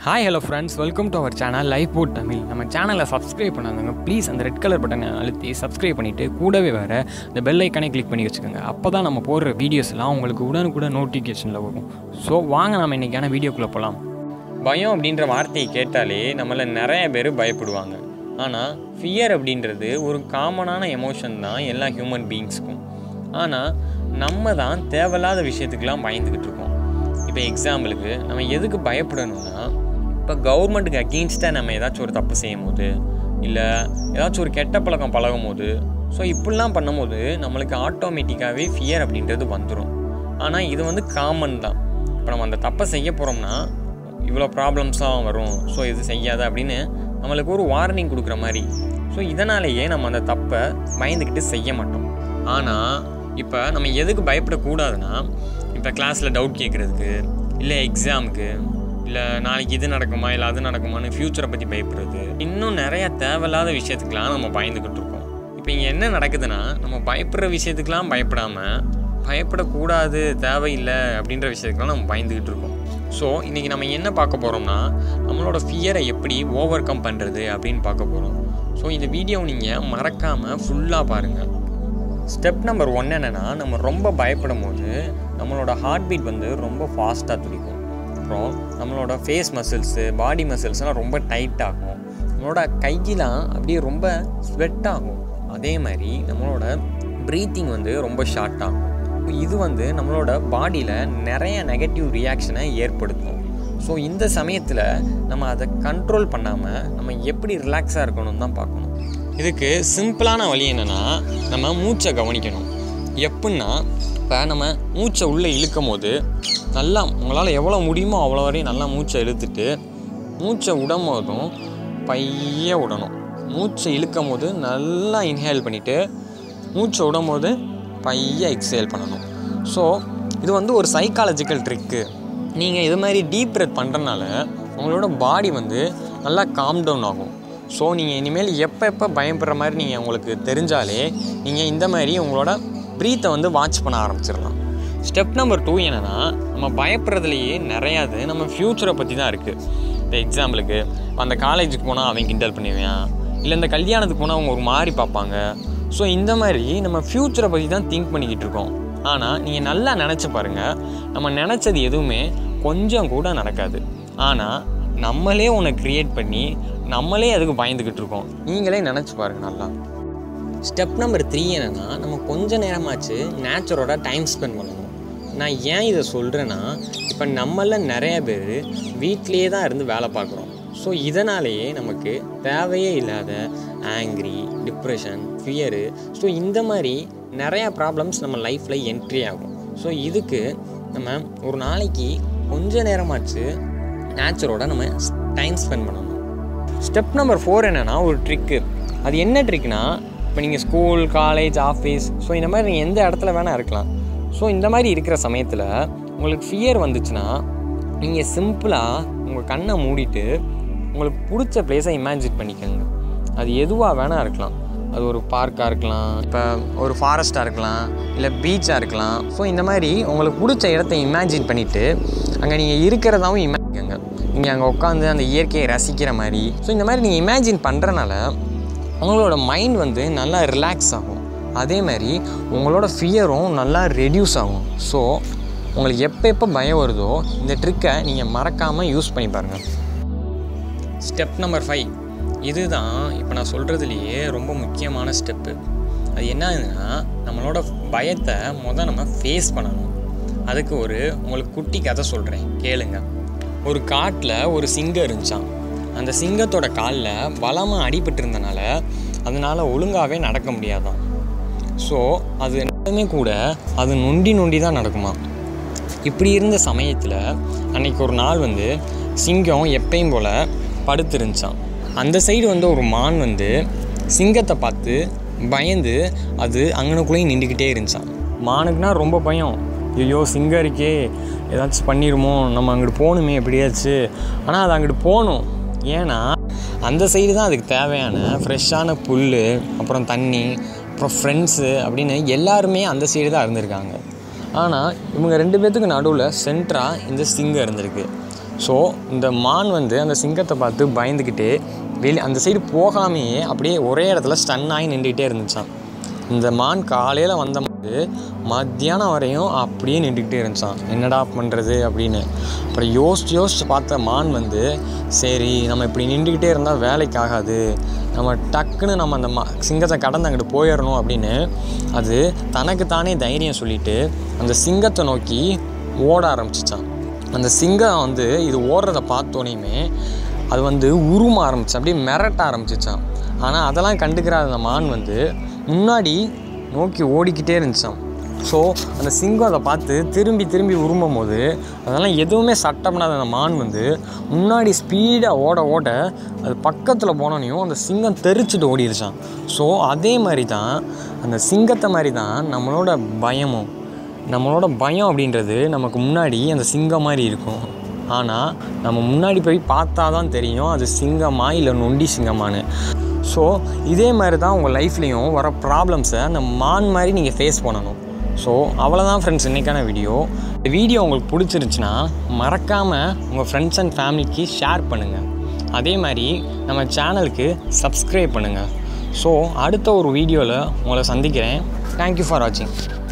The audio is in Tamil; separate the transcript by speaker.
Speaker 1: hi hello friends welcome to our channel life boat Tamil நம்ம சேனலை சப்ஸ்கிரைப் பண்ணாதவங்க ப்ளீஸ் அந்த ரெட் கலர் பட்டனை அழுத்தி சப்ஸ்கிரைப் பண்ணிவிட்டு கூடவே வேறு இந்த பெல் ஐக்கனை கிளிக் பண்ணி வச்சுக்கோங்க அப்போ தான் நம்ம போடுற வீடியோஸ்லாம் உங்களுக்கு உடனுக்குடன் நோட்டிஃபிகேஷனில் வரும் ஸோ வாங்க நம்ம இன்றைக்கான வீடியோக்குள்ளே போகலாம் பயம் அப்படின்ற வார்த்தையை கேட்டாலே நம்மள நிறைய பேர் பயப்படுவாங்க ஆனால் ஃபியர் அப்படின்றது ஒரு காமனான எமோஷன் தான் எல்லா ஹியூமன் பீயிங்ஸ்க்கும் ஆனால் நம்ம தான் தேவையில்லாத விஷயத்துக்கெலாம் பயந்துக்கிட்டு இருக்கோம் இப்போ எக்ஸாம்பிளுக்கு நம்ம எதுக்கு பயப்படணும்னா இப்போ கவர்மெண்ட்டுக்கு அகெயின்ஸ்டாக நம்ம ஏதாச்சும் ஒரு தப்பு செய்யும் போது இல்லை ஏதாச்சும் ஒரு கெட்ட பழக்கம் பழகும் போது ஸோ இப்படிலாம் பண்ணும்போது நம்மளுக்கு ஆட்டோமேட்டிக்காகவே ஃபியர் அப்படின்றது வந்துடும் ஆனால் இது வந்து காமன் தான் இப்போ நம்ம அந்த தப்பை செய்ய போகிறோம்னா இவ்வளோ ப்ராப்ளம்ஸ்லாம் வரும் ஸோ இது செய்யாத அப்படின்னு நம்மளுக்கு ஒரு வார்னிங் கொடுக்குற மாதிரி ஸோ இதனாலேயே நம்ம அந்த தப்பை பயந்துக்கிட்டு செய்ய மாட்டோம் ஆனால் இப்போ நம்ம எதுக்கு பயப்படக்கூடாதுன்னா இப்போ கிளாஸில் டவுட் கேட்குறதுக்கு இல்லை எக்ஸாமுக்கு இல்லை நாளைக்கு இது நடக்குமா இல்லை அது நடக்குமான்னு ஃப்யூச்சரை பற்றி பயப்படுறது இன்னும் நிறைய தேவையில்லாத விஷயத்துக்கெலாம் நம்ம பயந்துக்கிட்டு இருக்கோம் இப்போ இங்கே என்ன நடக்குதுன்னா நம்ம பயப்படுற விஷயத்துக்கெலாம் பயப்படாமல் பயப்படக்கூடாது தேவையில்லை அப்படின்ற விஷயத்துக்கெலாம் நம்ம பயந்துக்கிட்டு இருக்கோம் ஸோ இன்றைக்கி நம்ம என்ன பார்க்க போகிறோம்னா நம்மளோட ஃபியரை எப்படி ஓவர் கம் பண்ணுறது அப்படின்னு பார்க்க போகிறோம் ஸோ இந்த வீடியோவை நீங்கள் மறக்காமல் ஃபுல்லாக பாருங்கள் ஸ்டெப் நம்பர் ஒன் என்னென்னா நம்ம ரொம்ப பயப்படும் போது நம்மளோட ஹார்ட் பீட் வந்து ரொம்ப ஃபாஸ்ட்டாக துடிக்கும் அப்புறம் நம்மளோட ஃபேஸ் மசில்ஸு பாடி மசில்ஸ்லாம் ரொம்ப டைட் ஆகும் நம்மளோட கையெலாம் அப்படியே ரொம்ப ஸ்வெட் ஆகும் அதே மாதிரி நம்மளோட ப்ரீத்திங் வந்து ரொம்ப ஷார்ட் ஆகும் இது வந்து நம்மளோட பாடியில் நிறைய நெகட்டிவ் ரியாக்ஷனை ஏற்படுத்தும் ஸோ இந்த சமயத்தில் நம்ம அதை கண்ட்ரோல் பண்ணாமல் நம்ம எப்படி ரிலாக்ஸாக இருக்கணும்னு தான் பார்க்கணும் இதுக்கு சிம்பிளான வழி என்னென்னா நம்ம மூச்சை கவனிக்கணும் எப்படின்னா இப்போ நம்ம மூச்சை உள்ளே இழுக்கும் போது நல்லா உங்களால் எவ்வளோ முடியுமோ அவ்வளோ வரையும் நல்லா மூச்சை இழுத்துட்டு மூச்சை விடும் போதும் பைய விடணும் மூச்சை இழுக்கும் போது நல்லா இன்ஹேல் பண்ணிவிட்டு மூச்சை விடும் போது பைய எக்ஸேல் பண்ணணும் ஸோ இது வந்து ஒரு சைக்காலஜிக்கல் ட்ரிக்கு நீங்கள் இது மாதிரி டீப் ப்ரெத் பண்ணுறனால உங்களோட பாடி வந்து நல்லா காம் டவுன் ஆகும் ஸோ நீங்கள் இனிமேல் எப்போ எப்போ பயப்படுற மாதிரி நீங்கள் உங்களுக்கு தெரிஞ்சாலே நீங்கள் இந்த மாதிரி உங்களோட ப்ரீத்தை வந்து வாட்ச் பண்ண ஆரம்பிச்சிடலாம் ஸ்டெப் நம்பர் டூ என்னென்னா நம்ம பயப்படுறதுலையே நிறையாது நம்ம ஃப்யூச்சரை பற்றி தான் இருக்குது இப்போ எக்ஸாம்பிளுக்கு அந்த காலேஜுக்கு போனால் அவன் கிண்டல் பண்ணிடுவான் இல்லை இந்த கல்யாணத்துக்கு போனால் அவங்க ஒரு மாதிரி பார்ப்பாங்க ஸோ இந்த மாதிரி நம்ம ஃப்யூச்சரை பற்றி தான் திங்க் பண்ணிக்கிட்டு இருக்கோம் ஆனால் நீங்கள் நல்லா நினச்சி பாருங்கள் நம்ம நினச்சது எதுவுமே கொஞ்சம் கூட நடக்காது ஆனால் நம்மளே ஒன்று க்ரியேட் பண்ணி நம்மளே அதுக்கு பயந்துக்கிட்டு இருக்கோம் நீங்களே நினச்சி பாருங்கள் நல்லா ஸ்டெப் நம்பர் த்ரீ என்னென்னா நம்ம கொஞ்ச நேரமாச்சு நேச்சரோட டைம் ஸ்பெண்ட் பண்ணணும் நான் ஏன் இதை சொல்கிறேன்னா இப்போ நம்மள நிறைய பேர் வீட்லேயே தான் இருந்து வேலை பார்க்குறோம் ஸோ இதனாலேயே நமக்கு தேவையே இல்லாத ஆங்க்ரி டிப்ரெஷன் ஃபியரு ஸோ இந்த மாதிரி நிறையா ப்ராப்ளம்ஸ் நம்ம லைஃப்பில் என்ட்ரி ஆகும் ஸோ இதுக்கு நம்ம ஒரு நாளைக்கு கொஞ்ச நேரமாச்சு நேச்சரோட நம்ம டைம் ஸ்பெண்ட் பண்ணணும் ஸ்டெப் நம்பர் ஃபோர் என்னென்னா ஒரு ட்ரிக்கு அது என்ன ட்ரிக்னா இப்போ நீங்கள் ஸ்கூல் காலேஜ் ஆஃபீஸ் ஸோ இந்த மாதிரி நீங்கள் எந்த இடத்துல வேணால் இருக்கலாம் ஸோ இந்த மாதிரி இருக்கிற சமயத்தில் உங்களுக்கு ஃபியர் வந்துச்சுன்னா நீங்கள் சிம்பிளாக உங்கள் கண்ணை மூடிட்டு உங்களுக்கு பிடிச்ச பிளேஸை இமேஜின் பண்ணிக்கோங்க அது எதுவாக வேணால் இருக்கலாம் அது ஒரு பார்க்காக இருக்கலாம் இப்போ ஒரு ஃபாரஸ்ட்டாக இருக்கலாம் இல்லை பீச்சாக இருக்கலாம் ஸோ இந்த மாதிரி உங்களுக்கு பிடிச்ச இடத்த இமேஜின் பண்ணிவிட்டு அங்கே நீங்கள் இருக்கிறதாவும் இமேஜிக்கங்க நீங்கள் அங்கே உட்காந்து அந்த இயற்கையை ரசிக்கிற மாதிரி ஸோ இந்த மாதிரி நீங்கள் இமேஜின் பண்ணுறனால உங்களோட மைண்ட் வந்து நல்லா ரிலாக்ஸ் ஆகும் அதே மாதிரி உங்களோட ஃபியரும் நல்லா ரெடியூஸ் ஆகும் ஸோ உங்களுக்கு எப்போ எப்போ பயம் வருதோ இந்த ட்ரிக்கை நீங்கள் மறக்காமல் யூஸ் பண்ணி பாருங்கள் ஸ்டெப் நம்பர் ஃபைவ் இதுதான் இப்போ நான் சொல்கிறதுலையே ரொம்ப முக்கியமான ஸ்டெப்பு அது என்னதுன்னா நம்மளோட பயத்தை முதல் நம்ம ஃபேஸ் பண்ணணும் அதுக்கு ஒரு உங்களுக்கு குட்டி கதை சொல்கிறேன் கேளுங்க ஒரு காட்டில் ஒரு சிங்கம் இருந்துச்சான் அந்த சிங்கத்தோட காலில் பலமாக அடிபட்டு இருந்தனால அதனால் ஒழுங்காகவே நடக்க முடியாதான் ஸோ அது எல்லாமே கூட அது நொண்டி நொண்டி தான் நடக்குமா இப்படி இருந்த சமயத்தில் அன்னைக்கு ஒரு நாள் வந்து சிங்கம் எப்பயும் போல் படுத்துருந்துச்சான் அந்த சைடு வந்து ஒரு மான் வந்து சிங்கத்தை பார்த்து பயந்து அது அங்கனக்குள்ளேயும் நின்றுக்கிட்டே இருந்துச்சான் மானுக்குனா ரொம்ப பயம் ஐயோ சிங்கம் இருக்கே ஏதாச்சும் பண்ணிடுமோ நம்ம அங்கிட்டு போகணுமே எப்படியாச்சு ஆனால் அது அங்கிட்டு போகணும் ஏன்னா அந்த சைடு தான் அதுக்கு தேவையான ஃப்ரெஷ்ஷான புல் அப்புறம் தண்ணி அப்புறம் ஃப்ரெண்ட்ஸு அப்படின்னு எல்லாருமே அந்த சைடு தான் இருந்திருக்காங்க ஆனால் இவங்க ரெண்டு பேர்த்துக்கு நடுவில் சென்ட்ராக இந்த சிங்கம் இருந்திருக்கு ஸோ இந்த மான் வந்து அந்த சிங்கத்தை பார்த்து பயந்துக்கிட்டு வெளி அந்த சைடு போகாமையே அப்படியே ஒரே இடத்துல ஸ்டன் ஆகி நின்றுக்கிட்டே இருந்துச்சான் இந்த மான் காலையில் வந்தபோது மத்தியானம் வரையும் அப்படியே நின்றுக்கிட்டே இருந்துச்சான் என்னடா பண்ணுறது அப்படின்னு அப்புறம் யோசிச்சு யோசிச்சு பார்த்த மான் வந்து சரி நம்ம இப்படி நின்றுக்கிட்டே இருந்தால் வேலைக்கு ஆகாது நம்ம டக்குன்னு நம்ம அந்த மா சிங்கத்தை கடந்து அங்கிட்டு போயிடணும் அப்படின்னு அது தனக்கு தானே தைரியம் சொல்லிட்டு அந்த சிங்கத்தை நோக்கி ஓட ஆரம்பிச்சிச்சான் அந்த சிங்கம் வந்து இது ஓடுறத பார்த்தோன்னே அது வந்து உரும ஆரம்பிச்சு அப்படியே மிரட்ட ஆரம்பிச்சிச்சான் ஆனால் அதெல்லாம் கண்டுக்கிறாத அந்த மான் வந்து முன்னாடி நோக்கி ஓடிக்கிட்டே இருந்துச்சான் ஸோ அந்த சிங்கம் அதை பார்த்து திரும்பி திரும்பி உருமும் போது அதெல்லாம் எதுவுமே சட்டம் பண்ணாத அந்த மான் வந்து முன்னாடி ஸ்பீடாக ஓட ஓட அது பக்கத்தில் போனோனையும் அந்த சிங்கம் தெரிச்சிட்டு ஓடிடுச்சான் ஸோ அதே மாதிரி தான் அந்த சிங்கத்தை மாதிரி தான் நம்மளோட பயமும் நம்மளோட பயம் அப்படின்றது நமக்கு முன்னாடி அந்த சிங்கம் மாதிரி இருக்கும் ஆனால் நம்ம முன்னாடி போய் பார்த்தா தான் தெரியும் அது சிங்கமா இல்லை நொண்டி சிங்கமான்னு ஸோ இதே மாதிரி தான் உங்கள் லைஃப்லேயும் வர ப்ராப்ளம்ஸை அந்த மான் மாதிரி நீங்கள் ஃபேஸ் பண்ணணும் ஸோ அவ்வளோதான் ஃப்ரெண்ட்ஸ் இன்றைக்கான வீடியோ இந்த வீடியோ உங்களுக்கு பிடிச்சிருந்துச்சுன்னா மறக்காமல் உங்கள் ஃப்ரெண்ட்ஸ் அண்ட் ஃபேமிலிக்கு ஷேர் பண்ணுங்கள் அதே மாதிரி நம்ம சேனலுக்கு சப்ஸ்கிரைப் பண்ணுங்கள் ஸோ அடுத்த ஒரு வீடியோவில் உங்களை சந்திக்கிறேன் தேங்க்யூ ஃபார் வாட்சிங்